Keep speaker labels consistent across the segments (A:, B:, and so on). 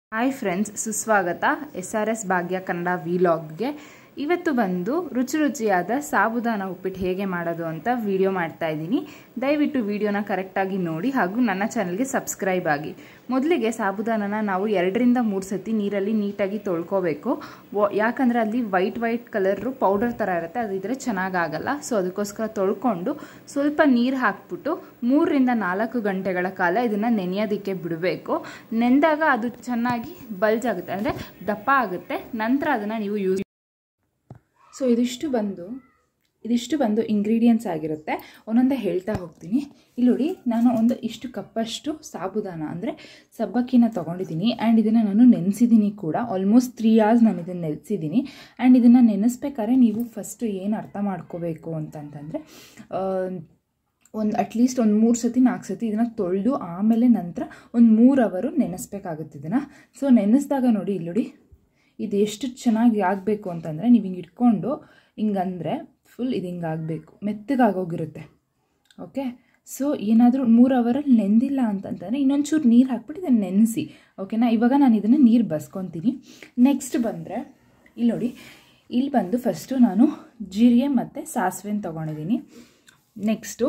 A: hi friends ಸುಸ್ವಾಗತ S R S Bhagya Kannada ವಿಲಾಗ್ಗೆ ಇವತ್ತು ಬಂದು ರುಚಿ ರುಚಿಯಾದ ಸಾಬುದಾನ ಉಪ್ಪಿಟ್ಟು ಹೇಗೆ ಮಾಡೋದು ಅಂತ ವಿಡಿಯೋ ಮಾಡ್ತಾ ಇದ್ದೀನಿ ದಯವಿಟ್ಟು ವಿಡಿಯೋನ ಕರೆಕ್ಟಾಗಿ ನೋಡಿ ಹಾಗೂ ನನ್ನ ಚಾನಲ್ಗೆ ಸಬ್ಸ್ಕ್ರೈಬ್ ಆಗಿ ಮೊದಲಿಗೆ ಸಾಬುದಾನನ ನಾವು ಎರಡರಿಂದ ಮೂರು ಸತಿ ನೀರಲ್ಲಿ ನೀಟಾಗಿ ತೊಳ್ಕೊಬೇಕು ಯಾಕಂದರೆ ಅಲ್ಲಿ ವೈಟ್ ವೈಟ್ ಕಲರು ಪೌಡರ್ ಥರ ಇರುತ್ತೆ ಅದಿದ್ರೆ ಚೆನ್ನಾಗಾಗಲ್ಲ ಸೊ ಅದಕ್ಕೋಸ್ಕರ ತೊಳ್ಕೊಂಡು ಸ್ವಲ್ಪ ನೀರು ಹಾಕ್ಬಿಟ್ಟು ಮೂರರಿಂದ ನಾಲ್ಕು ಗಂಟೆಗಳ ಕಾಲ ಇದನ್ನು ನೆನೆಯೋದಕ್ಕೆ ಬಿಡಬೇಕು ನೆಂದಾಗ ಅದು ಚೆನ್ನಾಗಿ ಬಲ್ಜ್ ಆಗುತ್ತೆ ಅಂದರೆ ದಪ್ಪ ಆಗುತ್ತೆ ನಂತರ ಅದನ್ನು ನೀವು ಯೂಸ್ ಸೊ ಇದಿಷ್ಟು ಬಂದು ಇದಿಷ್ಟು ಬಂದು ಇಂಗ್ರೀಡಿಯೆಂಟ್ಸ್ ಆಗಿರುತ್ತೆ ಒಂದೊಂದೇ ಹೇಳ್ತಾ ಹೋಗ್ತೀನಿ ಇಲ್ಲಿ ನೋಡಿ ನಾನು ಒಂದು ಇಷ್ಟು ಕಪ್ಪಷ್ಟು ಸಾಬುದಾನ ಅಂದರೆ ಸಬ್ಬಕ್ಕಿನ ತೊಗೊಂಡಿದ್ದೀನಿ ಆ್ಯಂಡ್ ಇದನ್ನು ನಾನು ನೆನೆಸಿದ್ದೀನಿ ಕೂಡ ಆಲ್ಮೋಸ್ಟ್ ತ್ರೀ ಅವರ್ಸ್ ನಾನು ಇದನ್ನು ನೆನೆಸಿದ್ದೀನಿ ಆ್ಯಂಡ್ ಇದನ್ನು ನೆನೆಸ್ಬೇಕಾದ್ರೆ ನೀವು ಫಸ್ಟು ಏನು ಅರ್ಥ ಮಾಡ್ಕೋಬೇಕು ಅಂತಂತಂದರೆ ಒಂದು ಅಟ್ಲೀಸ್ಟ್ ಒಂದು ಮೂರು ಸತಿ ನಾಲ್ಕು ಸತಿ ಇದನ್ನು ತೊಳೆದು ಆಮೇಲೆ ನಂತರ ಒಂದು ಮೂರು ಅವರು ನೆನೆಸ್ಬೇಕಾಗುತ್ತೆ ಇದನ್ನು ಸೊ ನೆನೆಸಿದಾಗ ನೋಡಿ ಇಲ್ಲಿ ನೋಡಿ ಇದು ಎಷ್ಟು ಚೆನ್ನಾಗಿ ಆಗಬೇಕು ಅಂತಂದರೆ ನೀವು ಹಿಂಗೆ ಇಟ್ಕೊಂಡು ಹಿಂಗಂದರೆ ಫುಲ್ ಇದು ಹಿಂಗೆ ಆಗಬೇಕು ಮೆತ್ತಗಾಗೋಗಿರುತ್ತೆ ಓಕೆ ಸೊ ಏನಾದರೂ ಮೂರು ಅವರಲ್ಲಿ ನೆಂದಿಲ್ಲ ಅಂತಂತಂದರೆ ಇನ್ನೊಂಚೂರು ನೀರು ಹಾಕ್ಬಿಟ್ಟು ಇದನ್ನು ನೆನೆಸಿ ಓಕೆನಾ ಇವಾಗ ನಾನು ಇದನ್ನು ನೀರು ಬಸ್ಕೊತೀನಿ ನೆಕ್ಸ್ಟ್ ಬಂದರೆ ಇಲ್ಲಿ ನೋಡಿ ಇಲ್ಲಿ ಬಂದು ಫಸ್ಟು ನಾನು ಜೀರಿಗೆ ಮತ್ತು ಸಾಸಿವೆನ ತೊಗೊಂಡಿದ್ದೀನಿ ನೆಕ್ಸ್ಟು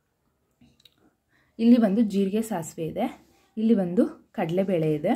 A: ಇಲ್ಲಿ ಬಂದು ಜೀರಿಗೆ ಸಾಸಿವೆ ಇದೆ ಇಲ್ಲಿ ಬಂದು ಕಡಲೆಬೇಳೆ ಇದೆ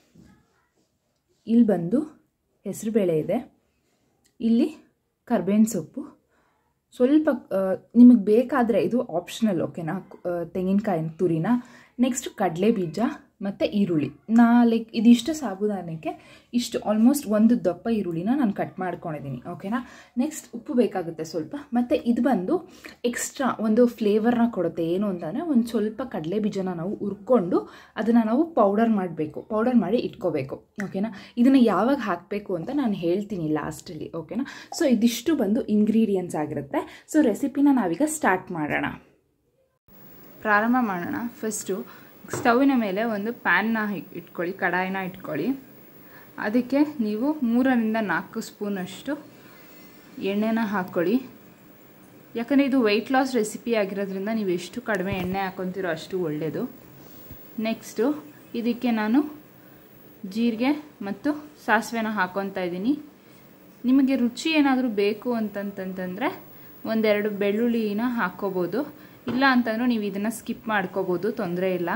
A: ಇಲ್ಲಿ ಬಂದು ಹೆಸರುಬೇಳೆ ಇದೆ ಇಲ್ಲಿ ಕರ್ಬೇವಿನ ಸೊಪ್ಪು ಸ್ವಲ್ಪ ನಿಮಗೆ ಬೇಕಾದರೆ ಇದು ಆಪ್ಷನಲ್ ಓಕೆನಾ ತೆಂಗಿನಕಾಯಿ ತುರಿನ ನೆಕ್ಸ್ಟ್ ಕಡಲೆ ಬೀಜ ಮತ್ತು ಈರುಳ್ಳಿ ನಾ ಲೈಕ್ ಇದಿಷ್ಟು ಸಾಬುದಾನಕ್ಕೆ ಇಷ್ಟು ಆಲ್ಮೋಸ್ಟ್ ಒಂದು ದಪ್ಪ ಈರುಳ್ಳಿನ ನಾನು ಕಟ್ ಮಾಡ್ಕೊಂಡಿದ್ದೀನಿ ಓಕೆನಾ ನೆಕ್ಸ್ಟ್ ಉಪ್ಪು ಬೇಕಾಗುತ್ತೆ ಸ್ವಲ್ಪ ಮತ್ತು ಇದು ಬಂದು ಎಕ್ಸ್ಟ್ರಾ ಒಂದು ಫ್ಲೇವರ್ನ ಕೊಡುತ್ತೆ ಏನು ಅಂತಂದರೆ ಒಂದು ಸ್ವಲ್ಪ ಕಡಲೆ ಬೀಜನ ನಾವು ಹುರ್ಕೊಂಡು ಅದನ್ನು ನಾವು ಪೌಡರ್ ಮಾಡಬೇಕು ಪೌಡರ್ ಮಾಡಿ ಇಟ್ಕೋಬೇಕು ಓಕೆನಾ ಇದನ್ನು ಯಾವಾಗ ಹಾಕಬೇಕು ಅಂತ ನಾನು ಹೇಳ್ತೀನಿ ಲಾಸ್ಟಲ್ಲಿ ಓಕೆನಾ ಸೊ ಇದಿಷ್ಟು ಬಂದು ಇಂಗ್ರೀಡಿಯೆಂಟ್ಸ್ ಆಗಿರುತ್ತೆ ಸೊ ರೆಸಿಪಿನ ನಾವೀಗ ಸ್ಟಾರ್ಟ್ ಮಾಡೋಣ ಪ್ರಾರಂಭ ಮಾಡೋಣ ಫಸ್ಟು ಸ್ಟವ್ವಿನ ಮೇಲೆ ಒಂದು ಪ್ಯಾನ್ನ ಇಟ್ಕೊಳ್ಳಿ ಕಡಾಯಿನ ಇಟ್ಕೊಳ್ಳಿ ಅದಕ್ಕೆ ನೀವು ಮೂರರಿಂದ ನಾಲ್ಕು ಸ್ಪೂನಷ್ಟು ಎಣ್ಣೆನ ಹಾಕ್ಕೊಳ್ಳಿ ಯಾಕಂದರೆ ಇದು ವೆಯ್ಟ್ ಲಾಸ್ ರೆಸಿಪಿ ಆಗಿರೋದ್ರಿಂದ ನೀವು ಎಷ್ಟು ಕಡಿಮೆ ಎಣ್ಣೆ ಹಾಕೊತಿರೋ ಅಷ್ಟು ಒಳ್ಳೆಯದು ನೆಕ್ಸ್ಟು ಇದಕ್ಕೆ ನಾನು ಜೀರಿಗೆ ಮತ್ತು ಸಾಸಿವೆನ ಹಾಕ್ಕೊತಾ ಇದ್ದೀನಿ ನಿಮಗೆ ರುಚಿ ಏನಾದರೂ ಬೇಕು ಅಂತಂತಂತಂದರೆ ಒಂದೆರಡು ಬೆಳ್ಳುಳ್ಳಿನ ಹಾಕ್ಕೋಬೋದು ಇಲ್ಲ ಅಂತಂದ್ರೂ ನೀವು ಇದನ್ನು ಸ್ಕಿಪ್ ಮಾಡ್ಕೋಬೋದು ತೊಂದರೆ ಇಲ್ಲ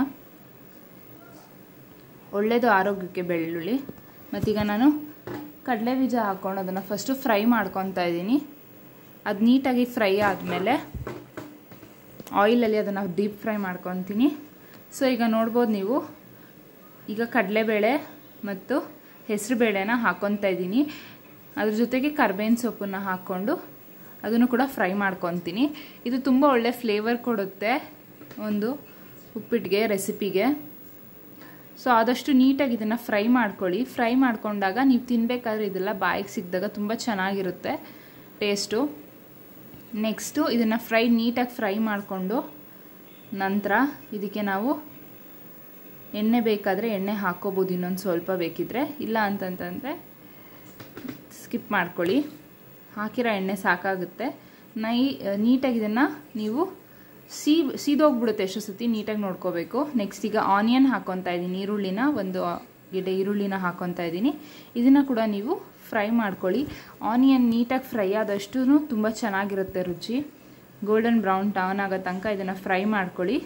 A: ಒಳ್ಳೆಯದು ಆರೋಗ್ಯಕ್ಕೆ ಬೆಳ್ಳುಳ್ಳಿ ಮತ್ತೀಗ ನಾನು ಕಡಲೆ ಬೀಜ ಹಾಕ್ಕೊಂಡು ಅದನ್ನು ಫಸ್ಟು ಫ್ರೈ ಮಾಡ್ಕೊತಾ ಇದ್ದೀನಿ ಅದು ನೀಟಾಗಿ ಫ್ರೈ ಆದಮೇಲೆ ಆಯಿಲಲ್ಲಿ ಅದನ್ನು ಡೀಪ್ ಫ್ರೈ ಮಾಡ್ಕೊತೀನಿ ಸೊ ಈಗ ನೋಡ್ಬೋದು ನೀವು ಈಗ ಕಡಲೆಬೇಳೆ ಮತ್ತು ಹೆಸರು ಬೇಳೆನ ಹಾಕ್ಕೊತಾ ಇದ್ದೀನಿ ಅದ್ರ ಜೊತೆಗೆ ಕರ್ಬೇವಿನ ಸೊಪ್ಪನ್ನು ಹಾಕ್ಕೊಂಡು ಅದನ್ನು ಕೂಡ ಫ್ರೈ ಮಾಡ್ಕೊತೀನಿ ಇದು ತುಂಬ ಒಳ್ಳೆ ಫ್ಲೇವರ್ ಕೊಡುತ್ತೆ ಒಂದು ಉಪ್ಪಿಟ್ಟಿಗೆ ರೆಸಿಪಿಗೆ ಸೊ ಆದಷ್ಟು ನೀಟಾಗಿ ಇದನ್ನು ಫ್ರೈ ಮಾಡ್ಕೊಳ್ಳಿ ಫ್ರೈ ಮಾಡ್ಕೊಂಡಾಗ ನೀವು ತಿನ್ನಬೇಕಾದ್ರೆ ಇದೆಲ್ಲ ಬಾಯಿಗೆ ಸಿಕ್ಕಿದಾಗ ತುಂಬ ಚೆನ್ನಾಗಿರುತ್ತೆ ಟೇಸ್ಟು ನೆಕ್ಸ್ಟು ಇದನ್ನು ಫ್ರೈ ನೀಟಾಗಿ ಫ್ರೈ ಮಾಡಿಕೊಂಡು ನಂತರ ಇದಕ್ಕೆ ನಾವು ಎಣ್ಣೆ ಬೇಕಾದರೆ ಎಣ್ಣೆ ಹಾಕ್ಕೋಬೋದು ಇನ್ನೊಂದು ಸ್ವಲ್ಪ ಬೇಕಿದ್ರೆ ಇಲ್ಲ ಅಂತಂತಂದರೆ ಸ್ಕಿಪ್ ಮಾಡ್ಕೊಳ್ಳಿ ಹಾಕಿರೋ ಎಣ್ಣೆ ಸಾಕಾಗುತ್ತೆ ನೈ ನೀಟಾಗಿ ಇದನ್ನು ನೀವು ಸೀ ಸೀದೋಗ್ಬಿಡುತ್ತೆ ಎಷ್ಟು ಸತಿ ನೀಟಾಗಿ ನೋಡ್ಕೋಬೇಕು ನೆಕ್ಸ್ಟ್ ಈಗ ಆನಿಯನ್ ಹಾಕ್ಕೊತಾ ಇದ್ದೀನಿ ಈರುಳ್ಳಿನ ಒಂದು ಗಿಡ ಈರುಳ್ಳಿನ ಹಾಕ್ಕೊತಾ ಇದ್ದೀನಿ ಇದನ್ನು ಕೂಡ ನೀವು ಫ್ರೈ ಮಾಡ್ಕೊಳ್ಳಿ ಆನಿಯನ್ ನೀಟಾಗಿ ಫ್ರೈ ಆದಷ್ಟು ತುಂಬ ಚೆನ್ನಾಗಿರುತ್ತೆ ರುಚಿ ಗೋಲ್ಡನ್ ಬ್ರೌನ್ ಟೌನ್ ಆಗೋ ತನಕ ಇದನ್ನು ಫ್ರೈ ಮಾಡ್ಕೊಳ್ಳಿ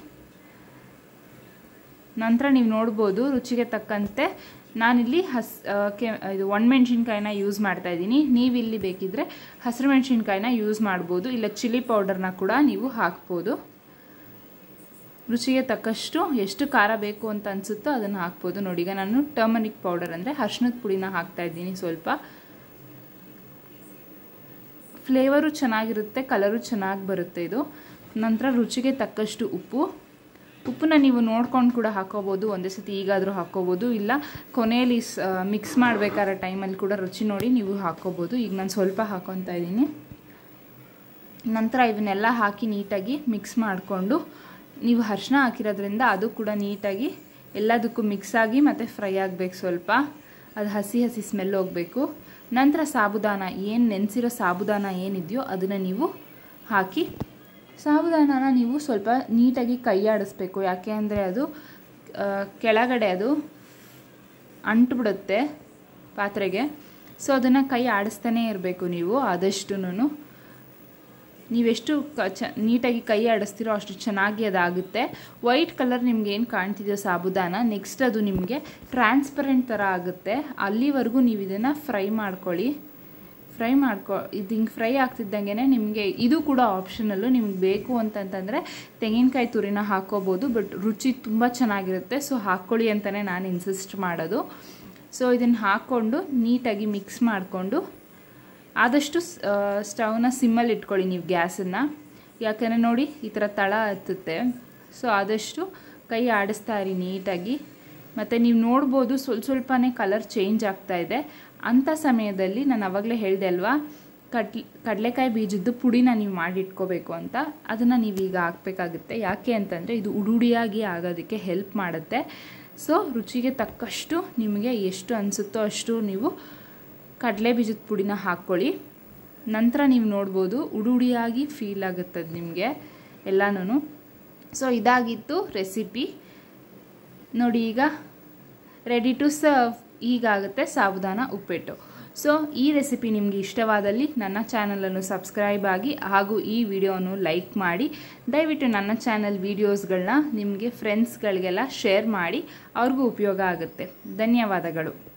A: ನಂತರ ನೀವು ನೋಡ್ಬೋದು ರುಚಿಗೆ ತಕ್ಕಂತೆ ನಾನಿಲ್ಲಿ ಹಸ್ ಕೆ ಇದು ಒಣಮೆಣ್ಸಿನ್ಕಾಯಿನ ಯೂಸ್ ಮಾಡ್ತಾ ಇದ್ದೀನಿ ನೀವಿಲ್ಲಿ ಬೇಕಿದ್ದರೆ ಹಸಿರು ಮೆಣಸಿನ್ಕಾಯಿನ ಯೂಸ್ ಮಾಡ್ಬೋದು ಇಲ್ಲ ಚಿಲ್ಲಿ ಪೌಡರ್ನ ಕೂಡ ನೀವು ಹಾಕ್ಬೋದು ರುಚಿಗೆ ತಕ್ಕಷ್ಟು ಎಷ್ಟು ಖಾರ ಬೇಕು ಅಂತ ಅನಿಸುತ್ತೋ ಅದನ್ನು ಹಾಕ್ಬೋದು ನೋಡಿ ಈಗ ನಾನು ಟರ್ಮರಿಕ್ ಪೌಡರ್ ಅಂದರೆ ಅರ್ಶಿನದ ಪುಡಿನ ಹಾಕ್ತಾ ಇದ್ದೀನಿ ಸ್ವಲ್ಪ ಫ್ಲೇವರು ಚೆನ್ನಾಗಿರುತ್ತೆ ಕಲರು ಚೆನ್ನಾಗಿ ಬರುತ್ತೆ ಇದು ನಂತರ ರುಚಿಗೆ ತಕ್ಕಷ್ಟು ಉಪ್ಪು ಉಪ್ಪನ್ನ ನೀವು ನೋಡ್ಕೊಂಡು ಕೂಡ ಹಾಕೋಬೋದು ಒಂದೇ ಸತಿ ಈಗಾದರೂ ಹಾಕ್ಕೋಬೋದು ಇಲ್ಲ ಕೊನೆಯಲ್ಲಿ ಮಿಕ್ಸ್ ಮಾಡಬೇಕಾದ್ರೆ ಟೈಮಲ್ಲಿ ಕೂಡ ರುಚಿ ನೋಡಿ ನೀವು ಹಾಕ್ಕೋಬೋದು ಈಗ ನಾನು ಸ್ವಲ್ಪ ಹಾಕ್ಕೊತಾ ಇದ್ದೀನಿ ನಂತರ ಇವನ್ನೆಲ್ಲ ಹಾಕಿ ನೀಟಾಗಿ ಮಿಕ್ಸ್ ಮಾಡಿಕೊಂಡು ನೀವು ಅರ್ಶಿನ ಹಾಕಿರೋದ್ರಿಂದ ಅದು ಕೂಡ ನೀಟಾಗಿ ಎಲ್ಲದಕ್ಕೂ ಮಿಕ್ಸ್ ಆಗಿ ಮತ್ತು ಫ್ರೈ ಆಗಬೇಕು ಸ್ವಲ್ಪ ಅದು ಹಸಿ ಹಸಿ ಸ್ಮೆಲ್ ಹೋಗಬೇಕು ನಂತರ ಸಾಬುದಾನ ಏನು ನೆನೆಸಿರೋ ಸಾಬುದಾನ ಏನಿದೆಯೋ ಅದನ್ನು ನೀವು ಹಾಕಿ ಸಾಬುದಾನನ ನೀವು ಸ್ವಲ್ಪ ನೀಟಾಗಿ ಕೈ ಆಡಿಸ್ಬೇಕು ಯಾಕೆ ಅಂದರೆ ಅದು ಕೆಳಗಡೆ ಅದು ಅಂಟ್ಬಿಡುತ್ತೆ ಪಾತ್ರೆಗೆ ಸೊ ಅದನ್ನು ಕೈ ಆಡಿಸ್ತಾನೇ ಇರಬೇಕು ನೀವು ಆದಷ್ಟು ನೀವೆಷ್ಟು ಕ ಚ ನೀಟಾಗಿ ಕೈ ಆಡಿಸ್ತೀರೋ ಅಷ್ಟು ಚೆನ್ನಾಗಿ ಅದಾಗುತ್ತೆ ವೈಟ್ ಕಲರ್ ನಿಮ್ಗೆ ಏನು ಕಾಣ್ತಿದೆಯೋ ಸಾಬುದಾನ ನೆಕ್ಸ್ಟ್ ಅದು ನಿಮಗೆ ಟ್ರಾನ್ಸ್ಪರೆಂಟ್ ಥರ ಆಗುತ್ತೆ ಅಲ್ಲಿವರೆಗೂ ನೀವು ಇದನ್ನು ಫ್ರೈ ಮಾಡ್ಕೊಳ್ಳಿ ಫ್ರೈ ಮಾಡ್ಕೊ ಇದು ಹಿಂಗೆ ಫ್ರೈ ಆಗ್ತಿದ್ದಂಗೆ ನಿಮಗೆ ಇದು ಕೂಡ ಆಪ್ಷನಲ್ಲು ನಿಮ್ಗೆ ಬೇಕು ಅಂತಂತಂದರೆ ತೆಂಗಿನಕಾಯಿ ತುರಿನ ಹಾಕ್ಕೋಬೋದು ಬಟ್ ರುಚಿ ತುಂಬ ಚೆನ್ನಾಗಿರುತ್ತೆ ಸೊ ಹಾಕ್ಕೊಳ್ಳಿ ಅಂತಲೇ ನಾನು ಇನ್ಸಿಸ್ಟ್ ಮಾಡೋದು ಸೊ ಇದನ್ನು ಹಾಕ್ಕೊಂಡು ನೀಟಾಗಿ ಮಿಕ್ಸ್ ಮಾಡಿಕೊಂಡು ಆದಷ್ಟು ಸ್ಟವ್ನ ಸಿಮ್ಮಲ್ಲಿ ಇಟ್ಕೊಳ್ಳಿ ನೀವು ಗ್ಯಾಸನ್ನು ಯಾಕಂದರೆ ನೋಡಿ ಈ ಥರ ತಳ ಹತ್ತುತ್ತೆ ಸೊ ಆದಷ್ಟು ಕೈ ಆಡಿಸ್ತಾ ಇರಿ ನೀಟಾಗಿ ಮತ್ತು ನೀವು ನೋಡ್ಬೋದು ಸ್ವಲ್ಪ ಸ್ವಲ್ಪನೇ ಕಲರ್ ಚೇಂಜ್ ಆಗ್ತಾ ಇದೆ ಅಂಥ ಸಮಯದಲ್ಲಿ ನಾನು ಅವಾಗಲೇ ಹೇಳಿದೆ ಅಲ್ವಾ ಕಡ್ಲೆ ಕಡಲೆಕಾಯಿ ಬೀಜದ್ದು ಪುಡಿನ ನೀವು ಮಾಡಿ ಇಟ್ಕೋಬೇಕು ಅಂತ ಅದನ್ನು ನೀವು ಈಗ ಹಾಕಬೇಕಾಗುತ್ತೆ ಯಾಕೆ ಅಂತಂದರೆ ಇದು ಉಡುಡಿಯಾಗಿ ಆಗೋದಕ್ಕೆ ಹೆಲ್ಪ್ ಮಾಡುತ್ತೆ ಸೊ ರುಚಿಗೆ ತಕ್ಕಷ್ಟು ನಿಮಗೆ ಎಷ್ಟು ಅನಿಸುತ್ತೋ ಅಷ್ಟು ನೀವು ಕಡಲೆ ಬೀಜದ ಪುಡಿನ ಹಾಕ್ಕೊಳ್ಳಿ ನಂತರ ನೀವು ನೋಡ್ಬೋದು ಉಡುಡಿಯಾಗಿ ಫೀಲ್ ಆಗುತ್ತದೆ ನಿಮಗೆ ಎಲ್ಲನೂ ಸೊ ಇದಾಗಿತ್ತು ರೆಸಿಪಿ ನೋಡಿ ಈಗ ರೆಡಿ ಟು ಸರ್ವ್ ಈಗಾಗುತ್ತೆ ಸಾಬುದಾನ ಉಪ್ಪಿಟ್ಟು ಸೊ ಈ ರೆಸಿಪಿ ನಿಮಗೆ ಇಷ್ಟವಾದಲ್ಲಿ ನನ್ನ ಚಾನಲನ್ನು ಸಬ್ಸ್ಕ್ರೈಬ್ ಆಗಿ ಹಾಗೂ ಈ ವಿಡಿಯೋನು ಲೈಕ್ ಮಾಡಿ ದಯವಿಟ್ಟು ನನ್ನ ಚಾನಲ್ ವೀಡಿಯೋಸ್ಗಳನ್ನ ನಿಮಗೆ ಫ್ರೆಂಡ್ಸ್ಗಳಿಗೆಲ್ಲ ಶೇರ್ ಮಾಡಿ ಅವ್ರಿಗೂ ಉಪಯೋಗ ಆಗುತ್ತೆ ಧನ್ಯವಾದಗಳು